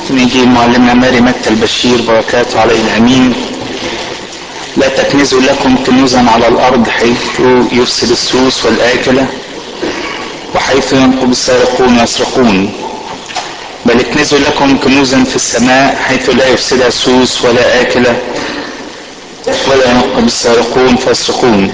نيجي معلمنا ماري متى البشير بركاته عليه الامين لا تكنزوا لكم كنوزا على الارض حيث يفسد السوس والاكله وحيث ينقب السارقون ويسرقون بل اكنزوا لكم كنوزا في السماء حيث لا يفسدها السوس ولا آكلة ولا ينقب السارقون فيسرقون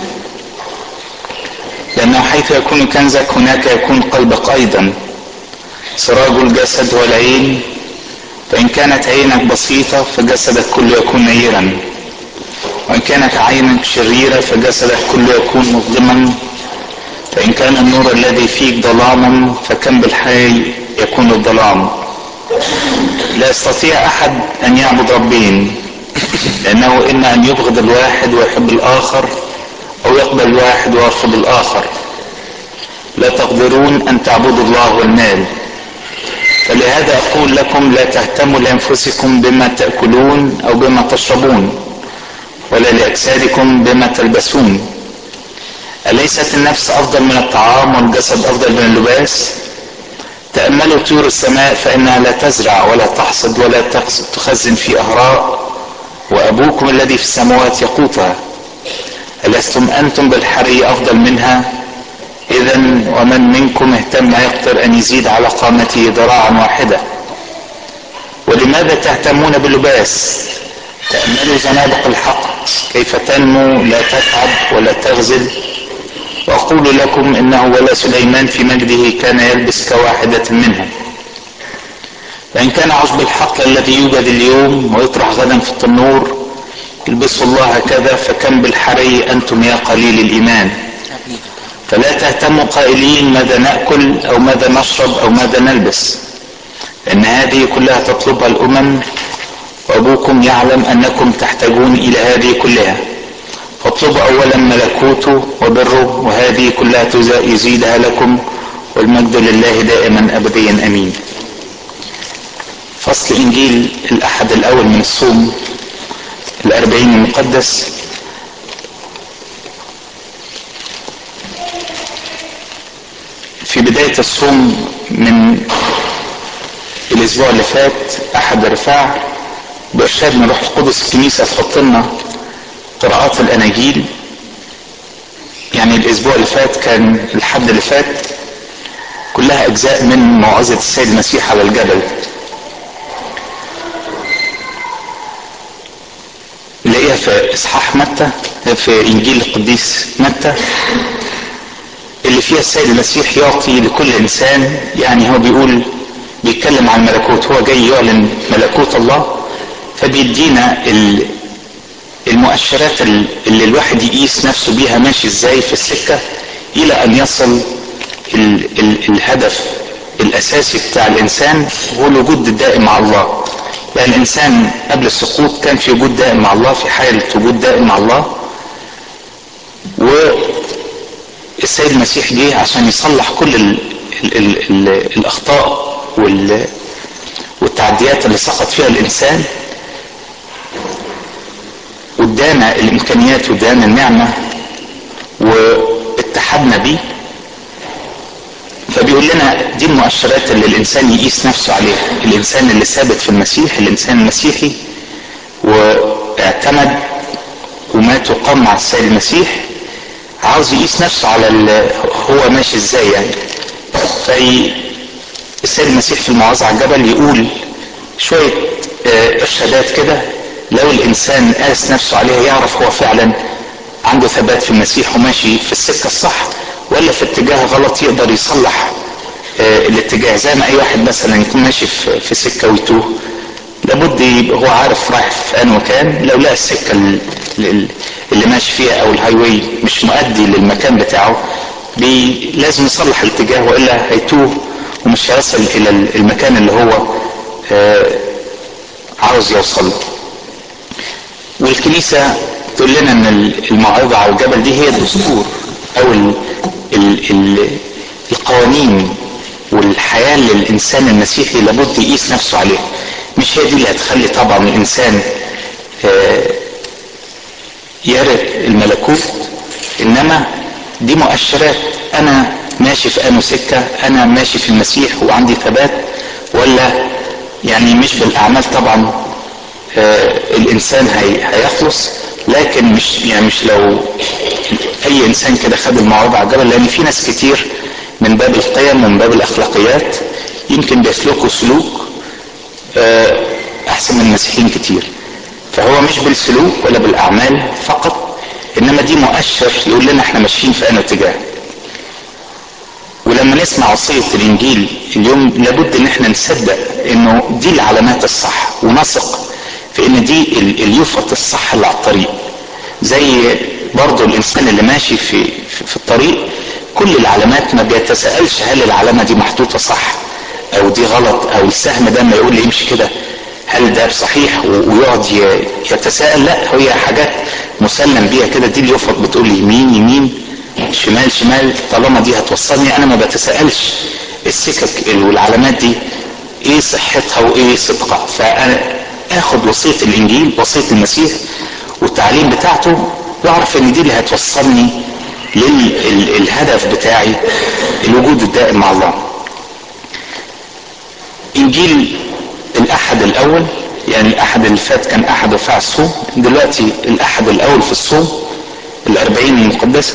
لأنه حيث يكون كنزك هناك يكون قلبك أيضا سراج الجسد هو العين فإن كانت عينك بسيطة فجسدك كله يكون نيرا وإن كانت عينك شريرة فجسدك كله يكون مظلما فإن كان النور الذي فيك ظلاما فكم بالحي يكون الظلام لا يستطيع أحد أن يعبد ربين لأنه إما أن يبغض الواحد ويحب الآخر أو يقبل الواحد ويرفض الآخر لا تقدرون أن تعبدوا الله والمال فلهذا أقول لكم لا تهتموا لأنفسكم بما تأكلون أو بما تشربون ولا لأجسادكم بما تلبسون أليست النفس أفضل من الطعام والجسد أفضل من اللباس تأملوا طيور السماء فإنها لا تزرع ولا تحصد ولا تخزن في أهراء وأبوكم الذي في السماوات يقوتها ألستم أنتم بالحري أفضل منها إذا ومن منكم اهتم يقدر أن يزيد على قامته ذراعا واحدة ولماذا تهتمون باللباس تأملوا زنادق الحق كيف تنمو لا تتعب ولا تغزل وأقول لكم إنه ولا سليمان في مجده كان يلبس كواحدة منها فإن كان عشب الحق الذي يوجد اليوم ويطرح غدا في التنور البسوا الله هكذا فكم بالحري أنتم يا قليل الإيمان فلا تهتموا قائلين ماذا نأكل أو ماذا نشرب أو ماذا نلبس لأن هذه كلها تطلبها الأمم وأبوكم يعلم أنكم تحتاجون إلى هذه كلها فاطلبوا أولا ملكوته وبره وهذه كلها يزيدها لكم والمجد لله دائما أبديا أمين فصل إنجيل الأحد الأول من الصوم الأربعين المقدس في بداية الصوم من الأسبوع اللي فات أحد رفاع بإرشاد من روح القدس الكنيسة تحط لنا قراءات الأناجيل يعني الأسبوع اللي فات كان الحد اللي فات كلها أجزاء من موعظة السيد المسيح على الجبل نلاقيها في إصحاح متى في إنجيل القديس متى اللي فيها السيد المسيح يعطي لكل إنسان يعني هو بيقول بيتكلم عن الملكوت هو جاي يعلن ملكوت الله فبيدينا المؤشرات اللي الواحد يقيس نفسه بيها ماشي ازاي في السكة الى ان يصل ال ال الهدف الاساسي بتاع الانسان هو الوجود الدائم مع الله يعني الانسان قبل السقوط كان في وجود دائم مع الله في حالة وجود دائم مع الله والسيد المسيح جه عشان يصلح كل ال ال ال ال الاخطاء وال والتعديات اللي سقط فيها الانسان وادانا الامكانيات وادانا النعمة واتحدنا بيه فبيقول لنا دي المؤشرات اللي الانسان يقيس نفسه عليها الانسان اللي ثابت في المسيح الانسان المسيحي واعتمد ومات وقام مع السيد المسيح عاوز يقيس نفسه على هو ماشي ازاي يعني في السيد المسيح في الموعظة على الجبل يقول شوية ارشادات كده لو الانسان قاس نفسه عليها يعرف هو فعلا عنده ثبات في المسيح وماشي في السكة الصح ولا في اتجاه غلط يقدر يصلح اه الاتجاه زي ما اي واحد مثلا يكون ماشي في, في سكة ويتوه لابد يبقى هو عارف رايح في ان مكان لو لقى السكة اللي ماشي فيها او الهاي واي مش مؤدي للمكان بتاعه بي لازم يصلح الاتجاه والا هيتوه ومش هيصل الى المكان اللي هو اه عاوز يوصل له والكنيسة تقول لنا ان الموعظة على الجبل دي هي الدستور او ال ال ال القوانين والحياة اللي الانسان المسيحي لابد يقيس نفسه عليها مش هي دي اللي هتخلي طبعا الانسان يرد الملكوت انما دي مؤشرات انا ماشي في انه سكة انا ماشي في المسيح وعندي ثبات ولا يعني مش بالاعمال طبعا آه الانسان هي هيخلص لكن مش يعني مش لو اي انسان كده خد الموعظه على الجبل لان في ناس كتير من باب القيم ومن باب الاخلاقيات يمكن بيسلكوا سلوك آه احسن من المسيحيين كتير فهو مش بالسلوك ولا بالاعمال فقط انما دي مؤشر يقول لنا احنا ماشيين في انا اتجاه ولما نسمع وصية الانجيل اليوم لابد ان احنا نصدق انه دي العلامات الصح ونثق في ان دي اليوفط الصح اللي على الطريق زي برضه الانسان اللي ماشي في, في, في الطريق كل العلامات ما بيتساءلش هل العلامة دي محطوطة صح او دي غلط او السهم ده ما يقول لي يمشي كده هل ده صحيح ويقعد يتساءل لا هي حاجات مسلم بيها كده دي اليوفط بتقول لي يمين يمين شمال شمال طالما دي هتوصلني انا ما بتساءلش السكك والعلامات دي ايه صحتها وايه صدقها فانا اخد وصيه الانجيل وصيه المسيح والتعليم بتاعته واعرف ان دي اللي هتوصلني للهدف بتاعي الوجود الدائم مع الله انجيل الاحد الاول يعني الاحد اللي فات كان احد رفاع الصوم دلوقتي الاحد الاول في الصوم الاربعين المقدسه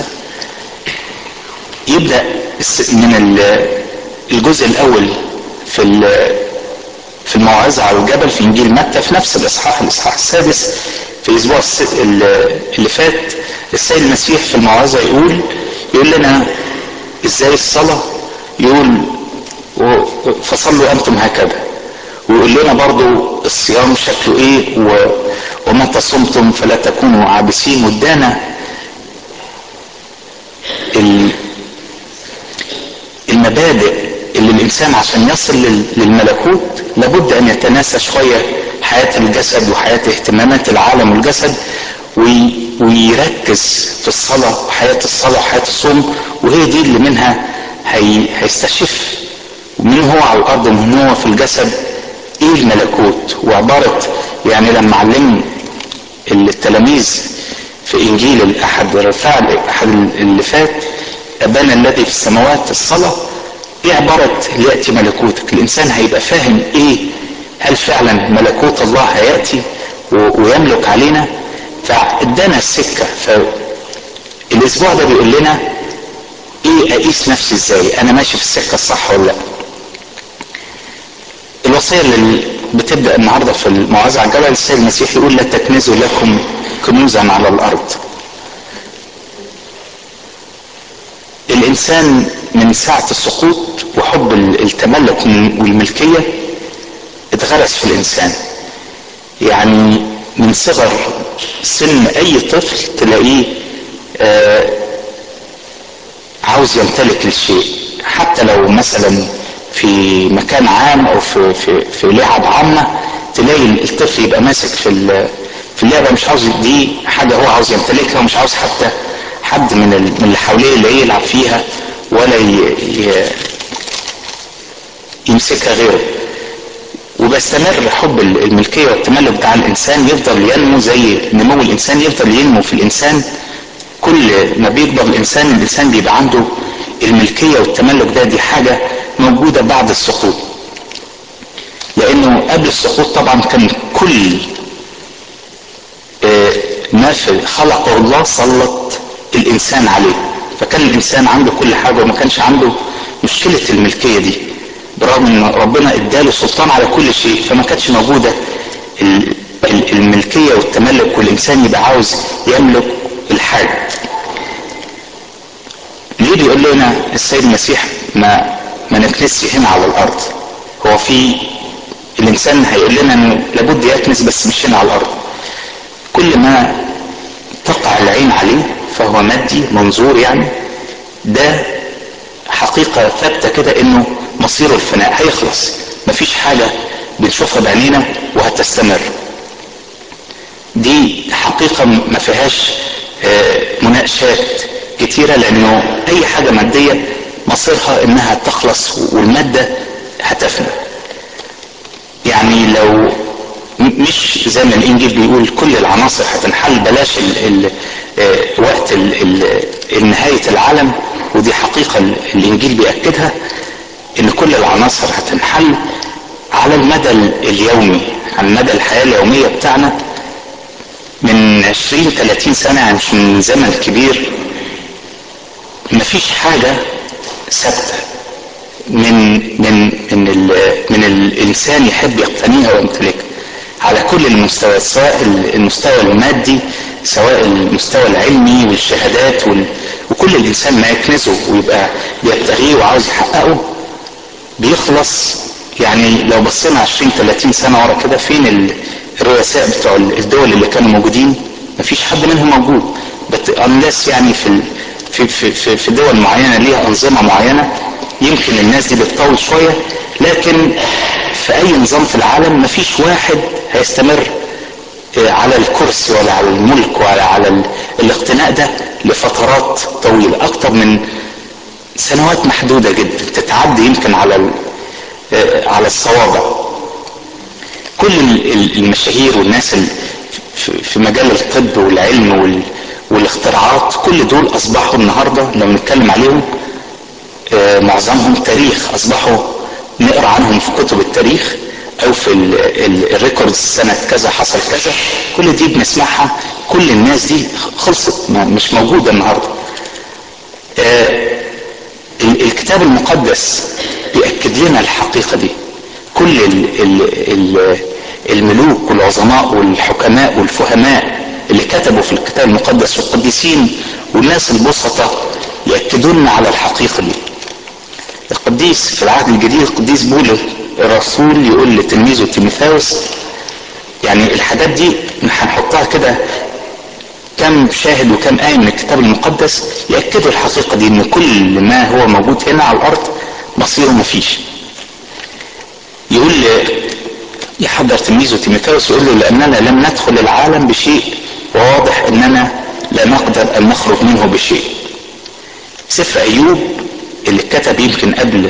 يبدا من الجزء الاول في في الموعظه على الجبل في انجيل متى في نفس الاصحاح الاصحاح السادس في الاسبوع اللي فات السيد المسيح في الموعظه يقول يقول لنا ازاي الصلاه يقول فصلوا انتم هكذا ويقول لنا برضو الصيام شكله ايه و... ومتى صمتم فلا تكونوا عابسين وادانا ال... المبادئ اللي الانسان عشان يصل للملكوت لابد ان يتناسى شويه حياه الجسد وحياه اهتمامات العالم والجسد وي... ويركز في الصلاه وحياه الصلاه وحياه الصوم وهي دي اللي منها هي... هيستشف من هو على الارض ومن هو في الجسد ايه الملكوت وعباره يعني لما علم التلاميذ في انجيل الاحد رفاع الاحد اللي فات ابانا الذي في السماوات الصلاه ايه عباره لياتي ملكوتك الانسان هيبقى فاهم ايه هل فعلا ملكوت الله هياتي ويملك علينا فادانا السكه فالاسبوع ده بيقول لنا ايه اقيس نفسي ازاي انا ماشي في السكه الصح ولا لا الوصيه اللي بتبدا النهارده في الموعظه على الجبل السيد المسيح يقول لا تكنزوا لكم كنوزا على الارض الانسان من ساعه السقوط وحب التملك والملكيه اتغرس في الانسان يعني من صغر سن اي طفل تلاقيه آه عاوز يمتلك الشيء حتى لو مثلا في مكان عام او في في في لعب عامه تلاقي الطفل يبقى ماسك في في اللعبه مش عاوز دي حاجه هو عاوز يمتلكها ومش عاوز حتى حد من من اللي حواليه اللي يلعب فيها ولا يمسكها غيره وبيستمر حب الملكيه والتملك بتاع الانسان يفضل ينمو زي نمو الانسان يفضل ينمو في الانسان كل ما بيكبر الانسان الانسان بيبقى عنده الملكيه والتملك ده دي حاجه موجوده بعد السقوط لانه قبل السقوط طبعا كان كل ما خلقه الله سلط الانسان عليه فكان الانسان عنده كل حاجه وما كانش عنده مشكله الملكيه دي برغم ان ربنا اداله سلطان على كل شيء فما كانتش موجوده الملكيه والتملك والانسان يبقى عاوز يملك الحاجه ليه بيقول لنا السيد المسيح ما ما نكنسش هنا على الارض هو في الانسان هيقول لنا انه لابد يكنس بس مش هنا على الارض كل ما تقع العين عليه فهو مادي منظور يعني ده حقيقة ثابتة كده انه مصيره الفناء هيخلص مفيش حاجة بنشوفها بعينينا وهتستمر دي حقيقة ما فيهاش مناقشات كتيرة لانه اي حاجة مادية مصيرها انها تخلص والمادة هتفنى يعني لو مش زي ما الانجيل بيقول كل العناصر هتنحل بلاش ال ال وقت ال نهاية العالم ودي حقيقة الانجيل بيأكدها ان كل العناصر هتنحل على المدى اليومي على مدى الحياة اليومية بتاعنا من 20 30 سنة يعني مش من زمن كبير مفيش حاجة ثابتة من من من ال من الانسان يحب يقتنيها ويمتلكها على كل المستويات سواء المستوى المادي سواء المستوى العلمي والشهادات وال... وكل الانسان ما يكنزه ويبقى بيبتغيه وعاوز يحققه بيخلص يعني لو بصينا 20 30 سنه ورا كده فين الرؤساء بتوع الدول اللي كانوا موجودين مفيش حد منهم موجود بس الناس يعني في في في في, في دول معينه ليها انظمه معينه يمكن الناس دي بتطول شويه لكن في اي نظام في العالم مفيش واحد هيستمر على الكرسي ولا على الملك ولا على الاقتناء ده لفترات طويلة اكتر من سنوات محدودة جدا تتعدي يمكن على على الصوابع كل المشاهير والناس في مجال الطب والعلم والاختراعات كل دول اصبحوا النهارده لما بنتكلم عليهم معظمهم تاريخ اصبحوا نقرا عنهم في كتب التاريخ او في الريكوردز سنة كذا حصل كذا كل دي بنسمعها كل الناس دي خلصت مش موجودة النهاردة الكتاب المقدس بيأكد لنا الحقيقة دي كل ال ال ال الملوك والعظماء والحكماء والفهماء اللي كتبوا في الكتاب المقدس والقديسين والناس البسطة يأكدون على الحقيقة دي القديس في العهد الجديد القديس بولس الرسول يقول لتلميذه تيموثاوس يعني الحاجات دي هنحطها كده كم شاهد وكم آية من الكتاب المقدس يأكدوا الحقيقة دي إن كل ما هو موجود هنا على الأرض مصيره مفيش. يقول يحضر تلميذه تيموثاوس يقول له لأننا لم ندخل العالم بشيء وواضح إننا لا نقدر أن نخرج منه بشيء. سفر أيوب اللي اتكتب يمكن قبل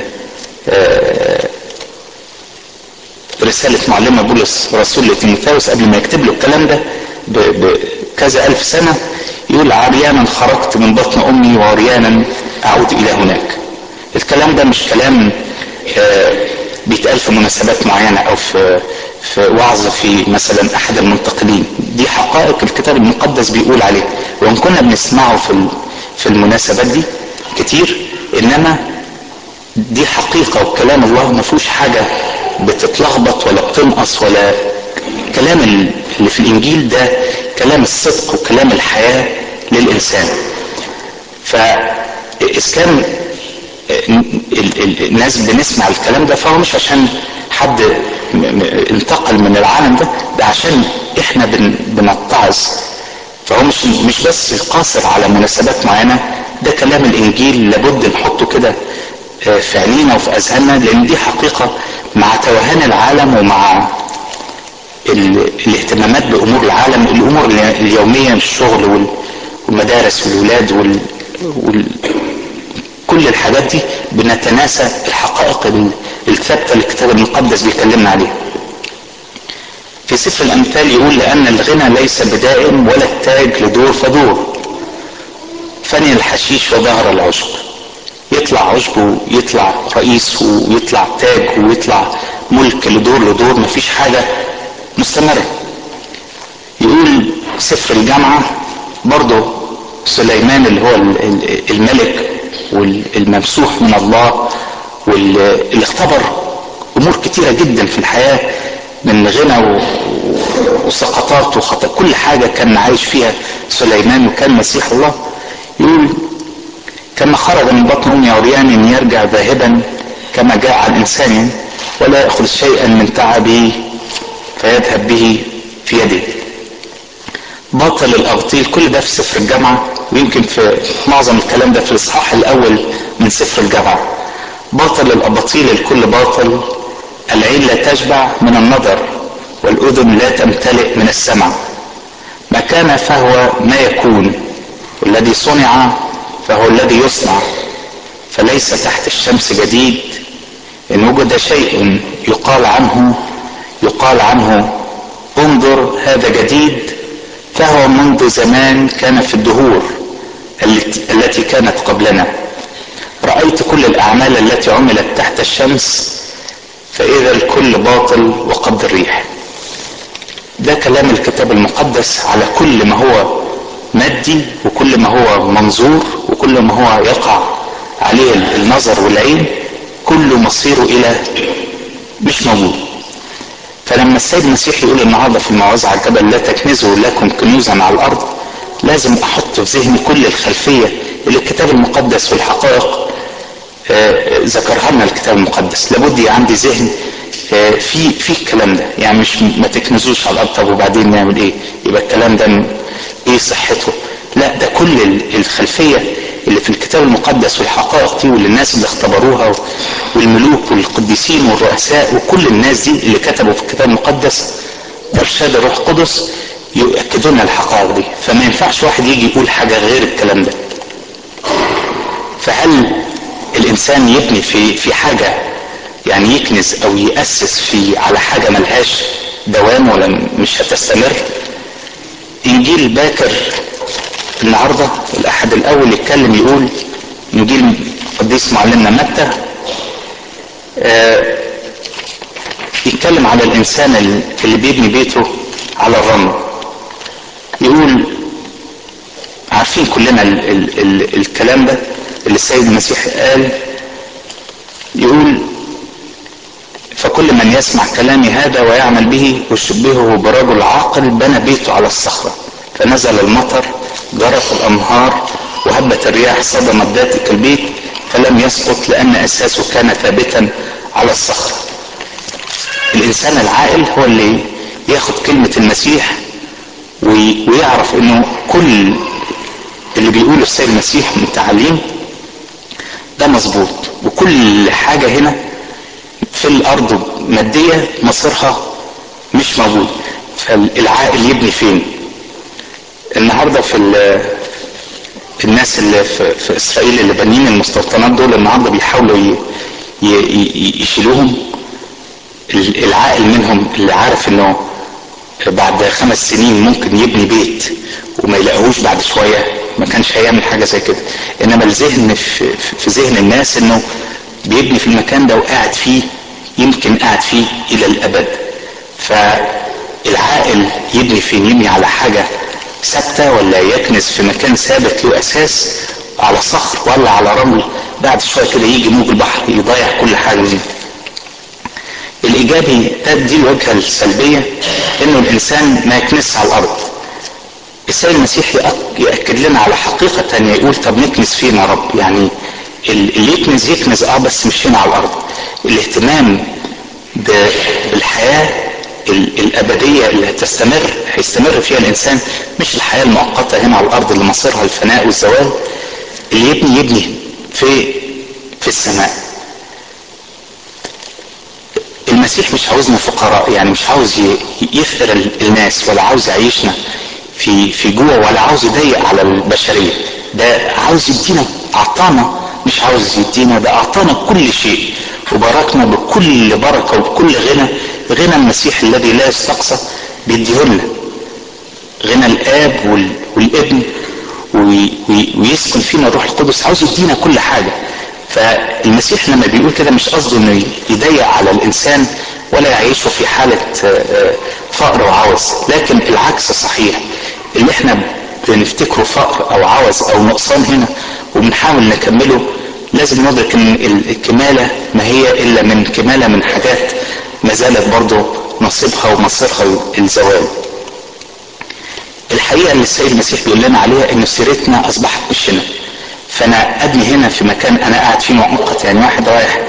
رسالة معلمة بولس رسول لتيموثاوس قبل ما يكتب له الكلام ده بكذا ألف سنة يقول عريانا خرجت من بطن أمي وعريانا أعود إلى هناك الكلام ده مش كلام بيتقال في مناسبات معينة أو في في وعظ في مثلا أحد المنتقلين دي حقائق الكتاب المقدس بيقول عليه وإن كنا بنسمعه في في المناسبات دي كتير إنما دي حقيقة وكلام الله ما فيهوش حاجة بتتلخبط ولا بتنقص ولا كلام اللي في الانجيل ده كلام الصدق وكلام الحياه للانسان فاسلام الناس بنسمع الكلام ده فهو مش عشان حد انتقل من العالم ده ده عشان احنا بنتعظ فهو مش مش بس قاصر على مناسبات معينه ده كلام الانجيل لابد نحطه كده في عينينا وفي اذهاننا لان دي حقيقه مع توهان العالم ومع الاهتمامات بامور العالم الامور اليوميه الشغل والمدارس والولاد وال, وال... كل الحاجات دي بنتناسى الحقائق الثابته اللي الكتاب المقدس بيكلمنا عليها في سفر الامثال يقول لان الغنى ليس بدائم ولا التاج لدور فدور فني الحشيش وظهر العشب يطلع عشب ويطلع رئيس ويطلع تاج ويطلع ملك لدور لدور مفيش حاجة مستمرة يقول سفر الجامعة برضه سليمان اللي هو الملك والممسوح من الله واللي اختبر امور كتيرة جدا في الحياة من غنى وسقطات وخطأ كل حاجة كان عايش فيها سليمان وكان مسيح الله يقول كما خرج من بطن أم عريان يرجع ذاهبا كما جاء عن إنسان ولا يأخذ شيئا من تعبه فيذهب به في يده باطل الأبطيل كل ده في سفر الجامعة ويمكن في معظم الكلام ده في الإصحاح الأول من سفر الجامعة باطل الأباطيل الكل باطل العين لا تشبع من النظر والأذن لا تمتلئ من السمع ما كان فهو ما يكون والذي صنع فهو الذي يصنع فليس تحت الشمس جديد ان وجد شيء يقال عنه يقال عنه انظر هذا جديد فهو منذ زمان كان في الدهور التي كانت قبلنا رايت كل الاعمال التي عملت تحت الشمس فإذا الكل باطل وقبض الريح ده كلام الكتاب المقدس على كل ما هو مادي وكل ما هو منظور وكل ما هو يقع عليه النظر والعين كله مصيره الى مش موجود فلما السيد المسيح يقول النهارده في الموعظه على الجبل لا تكنزوا لكم كنوزا على الارض لازم احط في ذهني كل الخلفيه اللي الكتاب المقدس والحقائق آه ذكرها لنا الكتاب المقدس لابد عندي ذهن آه في في الكلام ده يعني مش ما تكنزوش على الارض طب وبعدين نعمل ايه يبقى الكلام ده ايه صحته لا ده كل الخلفيه اللي في الكتاب المقدس والحقائق دي والناس اللي اختبروها والملوك والقديسين والرؤساء وكل الناس دي اللي كتبوا في الكتاب المقدس بارشاد الروح القدس يؤكدوا لنا الحقائق دي فما ينفعش واحد يجي يقول حاجه غير الكلام ده فهل الانسان يبني في في حاجه يعني يكنز او ياسس في على حاجه ملهاش دوام ولا مش هتستمر انجيل باكر النهارده الاحد الاول يتكلم يقول انجيل قديس معلمنا متى آه يتكلم على الانسان اللي بيبني بيته على الرمل يقول عارفين كلنا ال ال ال الكلام ده اللي السيد المسيح قال يقول فكل من يسمع كلامي هذا ويعمل به يشبهه برجل عاقل بنى بيته على الصخره فنزل المطر جرت الانهار وهبت الرياح صدمت ذاتك البيت فلم يسقط لان اساسه كان ثابتا على الصخره الانسان العاقل هو اللي ياخد كلمه المسيح ويعرف انه كل اللي بيقوله السيد المسيح من تعليم ده مظبوط وكل حاجه هنا في الارض ماديه مصيرها مش موجود فالعاقل يبني فين النهارده في الناس اللي في, في اسرائيل اللي بانيين المستوطنات دول النهارده بيحاولوا ي... ي... يشيلوهم العاقل منهم اللي عارف انه بعد خمس سنين ممكن يبني بيت وما يلاقوهوش بعد شويه ما كانش هيعمل حاجه زي كده انما الذهن في, في ذهن الناس انه بيبني في المكان ده وقاعد فيه يمكن قاعد فيه الى الابد فالعاقل يبني فين يبني على حاجه ثابته ولا يكنس في مكان ثابت له اساس على صخر ولا على رمل بعد شويه كده يجي موج البحر يضيع كل حاجه دي الايجابي ده دي الوجهه السلبيه انه الانسان ما يكنس على الارض السيد المسيح ياكد لنا على حقيقه تانية يقول طب نكنس فين يا رب يعني اللي يكنز يكنز اه بس مش هنا على الارض الاهتمام بالحياه الابديه اللي هتستمر هيستمر فيها الانسان مش الحياه المؤقته هنا على الارض اللي مصيرها الفناء والزوال اللي يبني يبني في في السماء المسيح مش عاوزنا فقراء يعني مش عاوز يفقر الناس ولا عاوز يعيشنا في في جوع ولا عاوز يضيق على البشريه ده عاوز يدينا اعطانا مش عاوز يدينا ده اعطانا كل شيء وباركنا بكل بركه وبكل غنى غنى المسيح الذي لا يستقصى بيديهولنا غنى الاب والابن ويسكن فينا الروح القدس عاوز يدينا كل حاجه فالمسيح لما بيقول كده مش قصده انه يضيق على الانسان ولا يعيشه في حاله فقر وعوز لكن العكس صحيح اللي احنا بنفتكره فقر او عوز او نقصان هنا وبنحاول نكمله لازم ندرك ان الكماله ما هي الا من كماله من حاجات ما زالت برضه نصيبها ومصيرها الزوال الحقيقه اللي السيد المسيح بيقول لنا عليها ان سيرتنا اصبحت مش هنا فانا ابني هنا في مكان انا قاعد فيه مؤقت يعني واحد رايح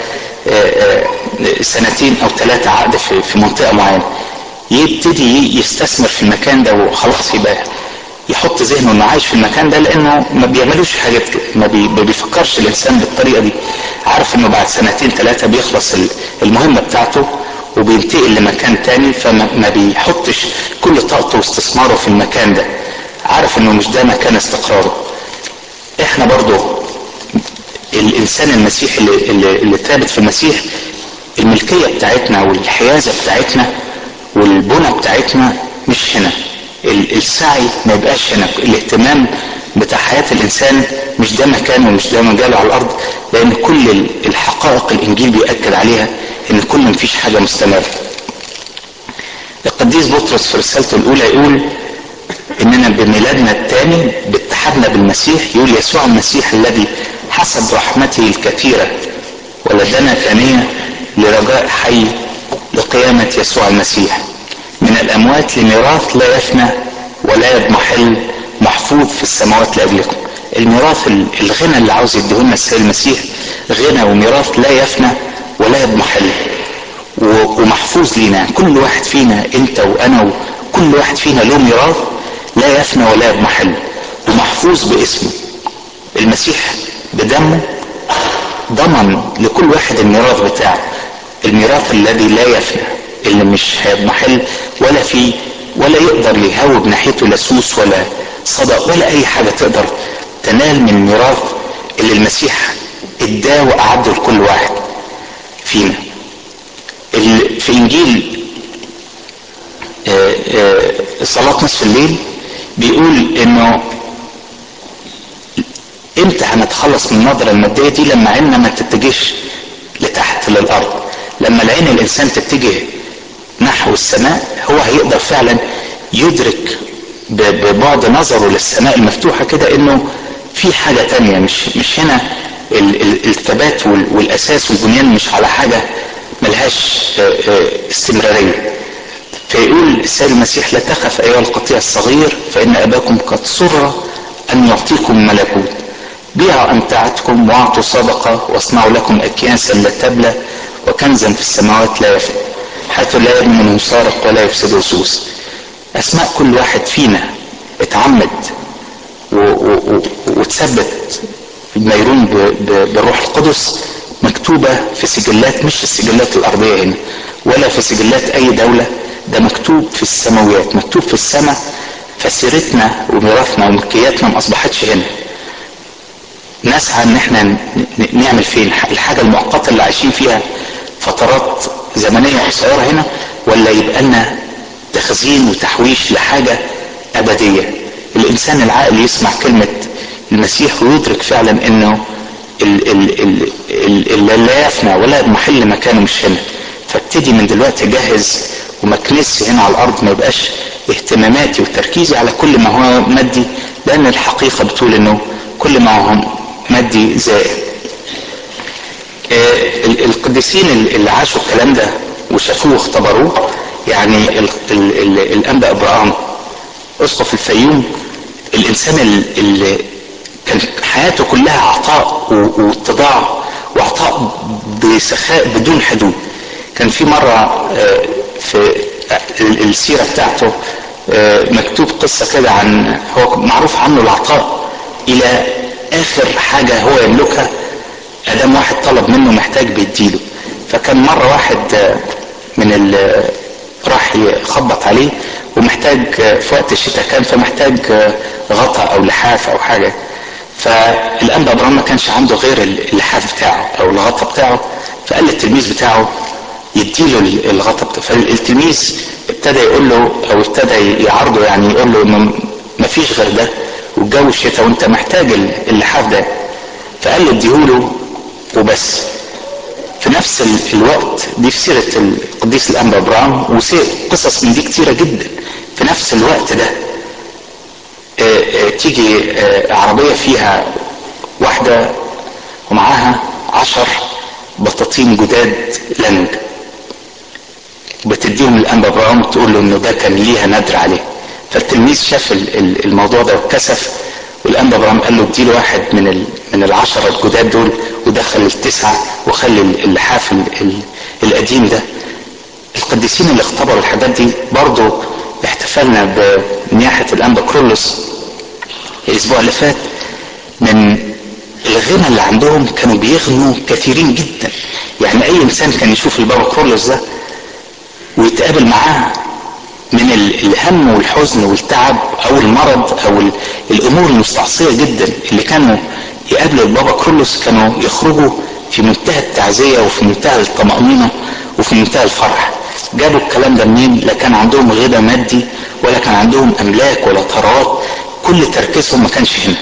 سنتين او ثلاثه عقد في منطقه معينه يبتدي يستثمر في المكان ده وخلاص يبقى يحط ذهنه انه عايش في المكان ده لانه ما بيعملوش حاجات كده ما, بي ما بيفكرش الانسان بالطريقه دي عارف انه بعد سنتين ثلاثه بيخلص المهمه بتاعته وبينتقل لمكان تاني فما بيحطش كل طاقته واستثماره في المكان ده عارف انه مش ده مكان استقراره احنا برضو الانسان المسيحي اللي, اللي, اللي ثابت في المسيح الملكيه بتاعتنا والحيازه بتاعتنا والبنى بتاعتنا مش هنا السعي ما يبقاش هنا الاهتمام بتاع حياة الإنسان مش ده مكانه ومش ده مجاله على الأرض لأن كل الحقائق الإنجيل بيأكد عليها ان كل مفيش حاجة مستمرة القديس بطرس في رسالته الاولى يقول اننا بميلادنا الثاني باتحادنا بالمسيح يقول يسوع المسيح الذي حسب رحمته الكثيرة ولدنا ثانية لرجاء حي لقيامة يسوع المسيح من الأموات لميراث لا يفنى ولا يضمحل محفوظ في السماوات لأجلكم الميراث الغنى اللي عاوز يديهولنا السيد المسيح غنى وميراث لا يفنى ولا يضمحل ومحفوظ لينا كل واحد فينا انت وانا وكل واحد فينا له ميراث لا يفنى ولا يضمحل ومحفوظ باسمه المسيح بدمه ضمن لكل واحد الميراث بتاعه الميراث الذي لا يفنى اللي مش هيضمحل ولا فيه ولا يقدر يهوب ناحيته لسوس ولا صدى ولا اي حاجه تقدر تنال من الميراث اللي المسيح اداه واعده لكل واحد فينا في انجيل صلاة نصف الليل بيقول انه امتى هنتخلص من النظرة المادية دي لما عيننا ما تتجهش لتحت للارض لما العين الانسان تتجه نحو السماء هو هيقدر فعلا يدرك ببعد نظره للسماء المفتوحة كده انه في حاجة تانية مش مش هنا الثبات والاساس والبنيان مش على حاجة ملهاش استمرارية فيقول السيد المسيح لا تخف ايها القطيع الصغير فان اباكم قد سر ان يعطيكم ملكوت بيعوا امتعتكم واعطوا صدقة واصنعوا لكم اكياسا لا تبلى وكنزا في السماوات لا يفنى حيث لا يبني منه سارق ولا يفسد سوس اسماء كل واحد فينا اتعمد وتثبت الميرون بالروح القدس مكتوبة في سجلات مش السجلات الأرضية هنا ولا في سجلات أي دولة ده مكتوب في السماويات مكتوب في السماء فسيرتنا وميراثنا وملكياتنا ما أصبحتش هنا نسعى ان احنا نعمل فين الحاجة المؤقتة اللي عايشين فيها فترات زمنية قصيرة هنا ولا يبقى لنا تخزين وتحويش لحاجة أبدية الإنسان العاقل يسمع كلمة المسيح ويدرك فعلا انه اللي لا يفنى ولا محل مكانه مش هنا فابتدي من دلوقتي اجهز ومكنسي هنا على الارض ما يبقاش اهتماماتي وتركيزي على كل ما هو مادي لان الحقيقه بتقول انه كل ما هو مادي زائد القديسين اللي عاشوا الكلام ده وشافوه واختبروه يعني الانبا ابراهام اسقف الفيوم الانسان اللي كان حياته كلها عطاء واتضاع وعطاء بسخاء بدون حدود كان في مرة في السيرة بتاعته مكتوب قصة كده عن هو معروف عنه العطاء إلى آخر حاجة هو يملكها أدام واحد طلب منه محتاج بيديله فكان مرة واحد من ال راح يخبط عليه ومحتاج في وقت الشتاء كان فمحتاج غطاء او لحاف او حاجه فالانبا ابراهيم ما كانش عنده غير اللحاف بتاعه او الغطاء بتاعه فقال للتلميذ بتاعه يديله الغطاء بتاعه فالتلميذ ابتدى يقول له او ابتدى يعارضه يعني يقول له انه ما فيش غير ده والجو الشتاء وانت محتاج اللحاف ده فقال له اديهوله وبس في نفس الوقت دي في سيرة القديس الأنبا أبراهام وسير قصص من دي كتيرة جدا في نفس الوقت ده تيجي عربية فيها واحدة ومعاها عشر بطاطين جداد لنج بتديهم الأنبا أبراهام تقول له إنه ده كان ليها ندر عليه فالتلميذ شاف الموضوع ده واتكسف والأنبا أبراهام قال له اديله واحد من من العشرة الجداد دول ودخل التسعة وخلي اللحاف القديم ده القديسين اللي اختبروا الحاجات دي برضو احتفلنا بنياحة الأنبا كرولوس الأسبوع اللي فات من الغنى اللي عندهم كانوا بيغنوا كثيرين جدا يعني أي إنسان كان يشوف البابا كرولوس ده ويتقابل معاه من الهم والحزن والتعب او المرض او الامور المستعصيه جدا اللي كانوا يقابلوا البابا كرولوس كانوا يخرجوا في منتهى التعزيه وفي منتهى الطمانينه وفي منتهى الفرح جابوا الكلام ده منين لا كان عندهم غنى مادي ولا كان عندهم املاك ولا ثروات كل تركيزهم ما كانش هنا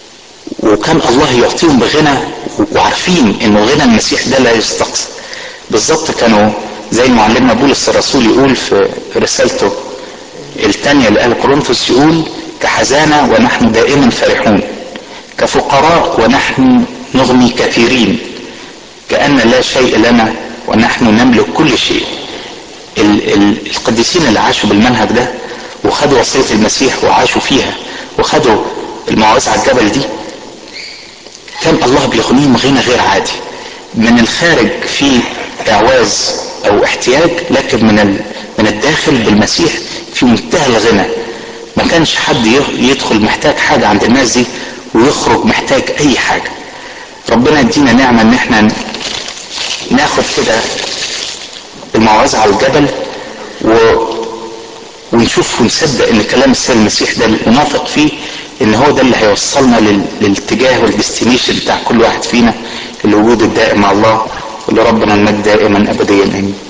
وكان الله يعطيهم بغنى وعارفين انه غنى المسيح ده لا يستقصى بالظبط كانوا زي معلمنا بولس الرسول يقول في رسالته الثانية لأهل كورنثوس يقول كحزانة ونحن دائما فرحون كفقراء ونحن نغني كثيرين كأن لا شيء لنا ونحن نملك كل شيء ال- ال- القديسين اللي عاشوا بالمنهج ده وخدوا وصية المسيح وعاشوا فيها وخدوا المواعظ على الجبل دي كان الله بيغنيهم غنى غير عادي من الخارج في اعواز او احتياج لكن من ال- من الداخل بالمسيح في منتهى الغنى ما كانش حد ي- يدخل محتاج حاجه عند الناس دي ويخرج محتاج اي حاجه ربنا يدينا نعمه ان احنا ناخد كده الموعظه على الجبل و ونشوف ونصدق ان كلام السيد المسيح ده ونثق فيه ان هو ده اللي هيوصلنا لل- للاتجاه والديستنيشن بتاع كل واحد فينا الوجود الدائم مع الله ولربنا المجد دائما ابديا امين